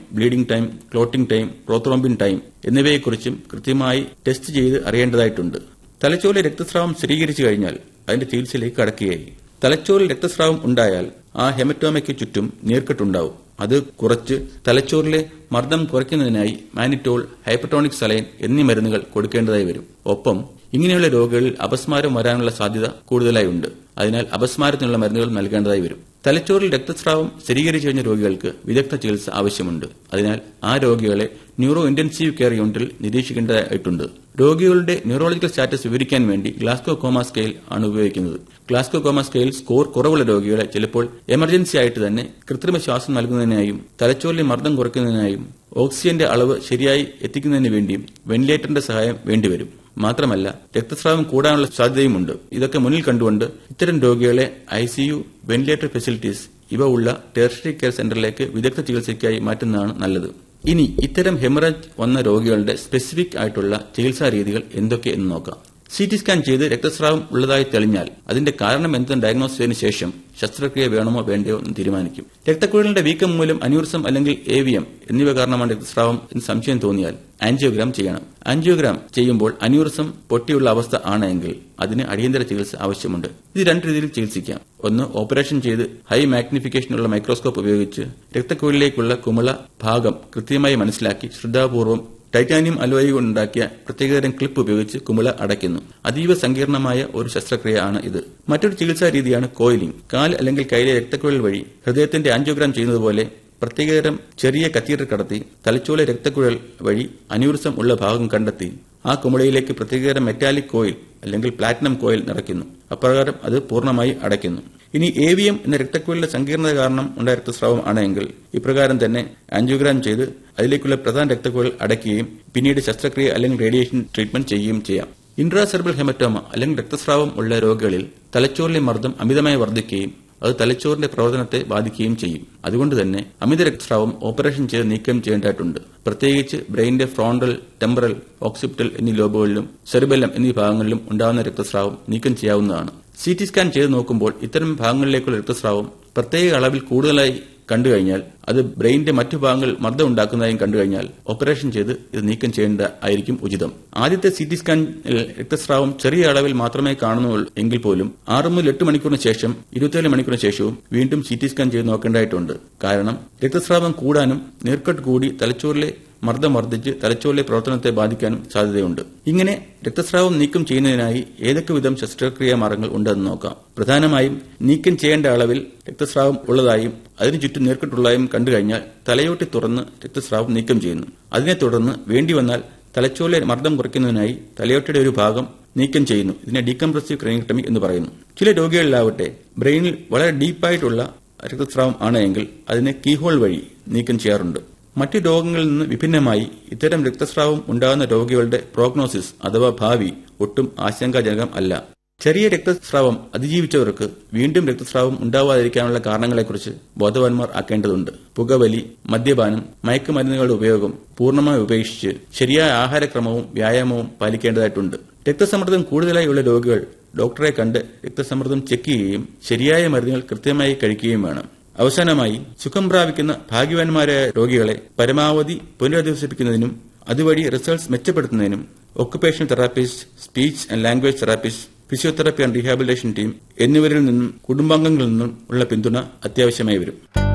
bleeding time clotting time prothrombin time എന്നിവയെക്കുറിച്ചും കൃത്യമായി test ചെയ്ത് അറിയേണ്ടതായിട്ടുണ്ട് തലച്ചോറിലെ രക്തസ്രാവം സ്ഥിരീകരിച്ചു കഴിഞ്ഞാൽ അതിന്റെ ചികിത്സയിലേക്ക് കടക്കുകയായി തലച്ചോറിൽ രക്തസ്രാവം ഉണ്ടായാൽ ആ ഹെമറ്റോമയ്ക്ക് ചുറ്റും നീർക്കെട്ടുണ്ടാവും അത് കുറച്ച് തലച്ചോറിലെ മർദ്ദം കുറയ്ക്കുന്നതിനായി മാനിറ്റോൾ ഹൈപ്പട്ടോണിക് സലൈൻ എന്നീ മരുന്നുകൾ കൊടുക്കേണ്ടതായി വരും ഒപ്പം ഇങ്ങനെയുള്ള രോഗികളിൽ അപസ്മാരം വരാനുള്ള സാധ്യത കൂടുതലായി ഉണ്ട് അതിനാൽ അപസ്മാരത്തിനുള്ള മരുന്നുകൾ നൽകേണ്ടതായി വരും തലച്ചോറിൽ രക്തസ്രാവം സ്ഥിരീകരിച്ചു കഴിഞ്ഞ രോഗികൾക്ക് വിദഗ്ധ ചികിത്സ ആവശ്യമുണ്ട് അതിനാൽ ആ രോഗികളെ ന്യൂറോ ഇന്റൻസീവ് കെയർ യൂണിറ്റിൽ നിരീക്ഷിക്കേണ്ടതായിട്ടുണ്ട് രോഗികളുടെ ന്യൂറോളജിക്കൽ സ്റ്റാറ്റസ് വിവരിക്കാൻ വേണ്ടി ഗ്ലാസ്കോ കോമ സ്കെയിൽ ആണ് ഉപയോഗിക്കുന്നത് ഗ്ലാസ്കോ കോമ സ്കെയിൽ സ്കോർ കുറവുള്ള രോഗികളെ ചിലപ്പോൾ എമർജൻസി ആയിട്ട് തന്നെ കൃത്രിമ ശ്വാസം നൽകുന്നതിനായും തലച്ചോറിലെ മർദ്ദം കുറയ്ക്കുന്നതിനായും ഓക്സിജന്റെ അളവ് ശരിയായി എത്തിക്കുന്നതിന് വേണ്ടിയും വെന്റിലേറ്ററിന്റെ സഹായം വേണ്ടിവരും മാത്രമല്ല രക്തസ്രാവം കൂടാനുള്ള സാധ്യതയുമുണ്ട് ഇതൊക്കെ മുന്നിൽ കണ്ടുകൊണ്ട് ഇത്തരം രോഗികളെ ഐസിയു വെന്റിലേറ്റർ ഫെസിലിറ്റീസ് ഇവ ഉള്ള ടെർഷറി കെയർ സെന്ററിലേക്ക് വിദഗ്ധ ചികിത്സയ്ക്കായി മാറ്റുന്നതാണ് നല്ലത് ഇനി ഇത്തരം ഹെമറേജ് വന്ന രോഗികളുടെ സ്പെസിഫിക് ആയിട്ടുള്ള ചികിത്സാ രീതികൾ എന്തൊക്കെ എന്ന് നോക്കാം സി ടി സ്കാൻ ചെയ്ത് രക്തസ്രാവം ഉള്ളതായി തെളിഞ്ഞാൽ അതിന്റെ കാരണം എന്തെന്ന് ഡയഗ്നോസ് ചെയ്തതിനു ശേഷം ശസ്ത്രക്രിയ വേണമോ വേണ്ടയോ എന്ന് തീരുമാനിക്കും രക്തക്കുഴലിന്റെ വീക്കം മൂലം അന്യൂറിസം അല്ലെങ്കിൽ എ വി എം എന്നിവ കാരണമാണ് രക്തസ്രാവം എന്ന് സംശയം തോന്നിയാൽ ആൻജിയോഗ്രാം ചെയ്യണം ആൻജിയോഗ്രാം ചെയ്യുമ്പോൾ അന്യൂറിസം പൊട്ടിയുള്ള അവസ്ഥ ആണെങ്കിൽ അതിന് അടിയന്തര ചികിത്സ ആവശ്യമുണ്ട് ഇത് രണ്ട് രീതിയിൽ ചികിത്സിക്കാം ഒന്ന് ഓപ്പറേഷൻ ചെയ്ത് ഹൈ മാഗ്നിഫിക്കേഷനുള്ള മൈക്രോസ്കോപ്പ് ഉപയോഗിച്ച് രക്തക്കുഴലിലേക്കുള്ള കുമിള ഭാഗം കൃത്യമായി മനസ്സിലാക്കി ശ്രദ്ധാപൂർവം ടൈറ്റാനിയം അലോയി കൊണ്ടുണ്ടാക്കിയ പ്രത്യേകതരം ക്ലിപ്പ് ഉപയോഗിച്ച് കുമിള അടയ്ക്കുന്നു അതീവ സങ്കീർണമായ ഒരു ശസ്ത്രക്രിയ ആണ് ഇത് മറ്റൊരു ചികിത്സാ രീതിയാണ് കോയിലിംഗ് കാൽ അല്ലെങ്കിൽ കൈയിലെ രക്തക്കുഴൽ വഴി ഹൃദയത്തിന്റെ ആൻജിയോഗ്രാം ചെയ്യുന്നതുപോലെ പ്രത്യേകതരം ചെറിയ കത്തീറ്റർ കടത്തി തലച്ചോല രക്തക്കുഴൽ വഴി അന്യൂറിസം ഉള്ള ഭാഗം കണ്ടെത്തി ആ കുമിളയിലേക്ക് പ്രത്യേകതരം മെറ്റാലിക് കോയിൽ അല്ലെങ്കിൽ പ്ലാറ്റിനം കോയിൽ നിറയ്ക്കുന്നു അപ്രകാരം അത് പൂർണ്ണമായി അടയ്ക്കുന്നു ഇനി എ വി എം എന്ന രക്തക്കുഴലിന്റെ സങ്കീർണത കാരണം ഉണ്ടായ രക്തസ്രാവം ആണെങ്കിൽ ഇപ്രകാരം തന്നെ ആൻജിയോഗ്രാം ചെയ്ത് അതിലേക്കുള്ള പ്രധാന രക്തക്കുഴൽ അടയ്ക്കുകയും പിന്നീട് ശസ്ത്രക്രിയ അല്ലെങ്കിൽ റേഡിയേഷൻ ട്രീറ്റ്മെന്റ് ചെയ്യുകയും ചെയ്യാം ഇൻട്രാസെർബൽ ഹെമറ്റോമ അല്ലെങ്കിൽ രക്തസ്രാവം ഉള്ള രോഗികളിൽ തലച്ചോറിലെ മർദ്ദം അമിതമായി വർദ്ധിക്കുകയും അത് തലച്ചോറിന്റെ പ്രവർത്തനത്തെ ബാധിക്കുകയും ചെയ്യും അതുകൊണ്ട് തന്നെ അമിത രക്തസ്രാവം ഓപ്പറേഷൻ ചെയ്ത് നീക്കം ചെയ്യേണ്ടതായിട്ടുണ്ട് പ്രത്യേകിച്ച് ബ്രെയിനിന്റെ ഫ്രോണ്ടൽ ടെമ്പറൽ ഓക്സിപ്റ്റൽ എന്നീ ലോബുകളിലും സെറിബെല്ലം എന്നീ ഭാഗങ്ങളിലും ഉണ്ടാകുന്ന രക്തസ്രാവം നീക്കം ചെയ്യാവുന്നതാണ് സി ടി സ്കാൻ ചെയ്ത് നോക്കുമ്പോൾ ഇത്തരം ഭാഗങ്ങളിലേക്കുള്ള രക്തസ്രാവം പ്രത്യേക അളവിൽ കൂടുതലായി കണ്ടുകഴിഞ്ഞാൽ അത് ബ്രെയിനിന്റെ മറ്റു ഭാഗങ്ങൾ മർദ്ദം ഉണ്ടാക്കുന്നതായും കണ്ടുകഴിഞ്ഞാൽ ഓപ്പറേഷൻ ചെയ്ത് ഇത് നീക്കം ചെയ്യേണ്ട ആയിരിക്കും ഉചിതം ആദ്യത്തെ സി ടി സ്കാനിൽ രക്തസ്രാവം ചെറിയ അളവിൽ മാത്രമേ കാണുന്നുള്ളൂ എങ്കിൽ പോലും ആറ് മുതൽ എട്ട് മണിക്കൂറിന് ശേഷം ഇരുപത്തിയേഴ് മണിക്കൂറിന് ശേഷവും വീണ്ടും സി ടി സ്കാൻ ചെയ്ത് നോക്കേണ്ടതായിട്ടുണ്ട് കാരണം രക്തസ്രാവം കൂടാനും നീർക്കെട്ട് കൂടി തലച്ചോറിലെ മർദ്ദം വർദ്ധിച്ച് തലച്ചോറിലെ പ്രവർത്തനത്തെ ബാധിക്കാനും സാധ്യതയുണ്ട് ഇങ്ങനെ രക്തസ്രാവം നീക്കം ചെയ്യുന്നതിനായി ഏതൊക്കെ വിധം ശസ്ത്രക്രിയാ മാർഗങ്ങൾ ഉണ്ടെന്ന് നോക്കാം പ്രധാനമായും നീക്കം ചെയ്യേണ്ട അളവിൽ രക്തസ്രാവം ഉള്ളതായും അതിനു ചുറ്റും നീർക്കെട്ടുള്ളതായും കണ്ടുകഴിഞ്ഞാൽ തലയോട്ടി തുറന്ന് രക്തസ്രാവം നീക്കം ചെയ്യുന്നു അതിനെ തുടർന്ന് വേണ്ടി വന്നാൽ തലച്ചോറിലെ മർദ്ദം കുറയ്ക്കുന്നതിനായി തലയോട്ടിയുടെ ഒരു ഭാഗം നീക്കം ചെയ്യുന്നു ഇതിനെ ഡീകംപ്രസീവ് ക്രൈനക്ടമി എന്ന് പറയുന്നു ചില രോഗികളിലാവട്ടെ ബ്രെയിനിൽ വളരെ ഡീപ്പായിട്ടുള്ള രക്തസ്രാവം ആണെങ്കിൽ അതിനെ കീഹോൾ വഴി നീക്കം ചെയ്യാറുണ്ട് മറ്റു രോഗങ്ങളിൽ നിന്ന് വിഭിന്നമായി ഇത്തരം രക്തസ്രാവം ഉണ്ടാകുന്ന രോഗികളുടെ പ്രോഗ്നോസിസ് അഥവാ ഭാവി ഒട്ടും ആശങ്കാജനകം അല്ല ചെറിയ രക്തസ്രാവം അതിജീവിച്ചവർക്ക് വീണ്ടും രക്തസ്രാവം ഉണ്ടാവാതിരിക്കാനുള്ള കാരണങ്ങളെക്കുറിച്ച് ബോധവാന്മാർ ആക്കേണ്ടതുണ്ട് പുകവലി മദ്യപാനം മയക്കുമരുന്നുകളുടെ ഉപയോഗം പൂർണ്ണമായി ഉപേക്ഷിച്ച് ശരിയായ ആഹാരക്രമവും വ്യായാമവും പാലിക്കേണ്ടതായിട്ടുണ്ട് രക്തസമ്മർദ്ദം കൂടുതലായി ഉള്ള രോഗികൾ ഡോക്ടറെ കണ്ട് രക്തസമ്മർദ്ദം ചെക്ക് ചെയ്യുകയും ശരിയായ മരുന്നുകൾ കൃത്യമായി കഴിക്കുകയും വേണം അവസാനമായി സുഖം പ്രാപിക്കുന്ന ഭാഗ്യവാന്മാരായ രോഗികളെ പരമാവധി പുനരധിവസിപ്പിക്കുന്നതിനും അതുവഴി റിസൾട്ട്സ് മെച്ചപ്പെടുത്തുന്നതിനും occupational therapist speech and language therapist physiotherapy and rehabilitation team എന്നിവരിൽ നിന്നും കുടുംബാംഗങ്ങളിൽ നിന്നും ഉള്ള പിന്തുണ അത്യാവശ്യമായി വരും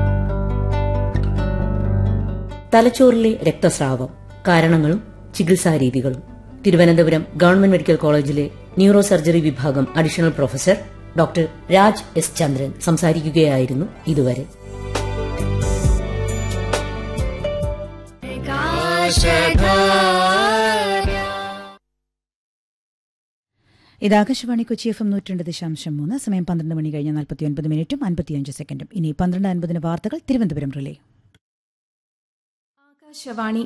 തലച്ചോറിലെ രക്തസ്രാവം കാരണങ്ങളും ചികിത്സാരീതികളും തിരുവനന്തപുരം ഗവൺമെന്റ് മെഡിക്കൽ കോളേജിലെ ന്യൂറോ സർജറി വിഭാഗം additional professor doctor Raj S Chandran സംസാരിക്കുകയായിരുന്നു ഇതുവരെ ഇത് ആകാശവാണി കൊച്ചി എഫ് എം നൂറ്റി ദശാംശം മൂന്ന് സമയം പന്ത്രണ്ട് മണി കഴിഞ്ഞ നാൽപ്പത്തിയൊൻപത് മിനിറ്റും അൻപത്തിയഞ്ച് സെക്കൻഡും ഇനി പന്ത്രണ്ട് അൻപതിന് വാർത്തകൾ തിരുവനന്തപുരം റിലേ ആകാശവാണി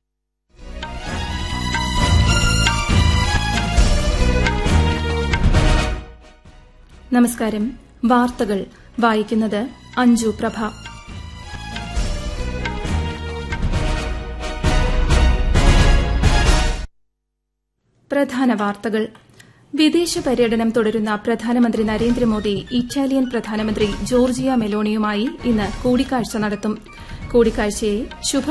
നമസ്കാരം വാർത്തകൾ വായിക്കുന്നത് അഞ്ജു പ്രഭ പ്രധാന വാർത്തകൾ വിദേശ പര്യടനം തുടരുന്ന പ്രധാനമന്ത്രി നരേന്ദ്രമോദി ഇറ്റാലിയൻ പ്രധാനമന്ത്രി ജോർജിയ മെലോണിയുമായി ഇന്ന് കൂടിക്കാഴ്ച നടത്തും കൂടിക്കാഴ്ചയെ ശുഭ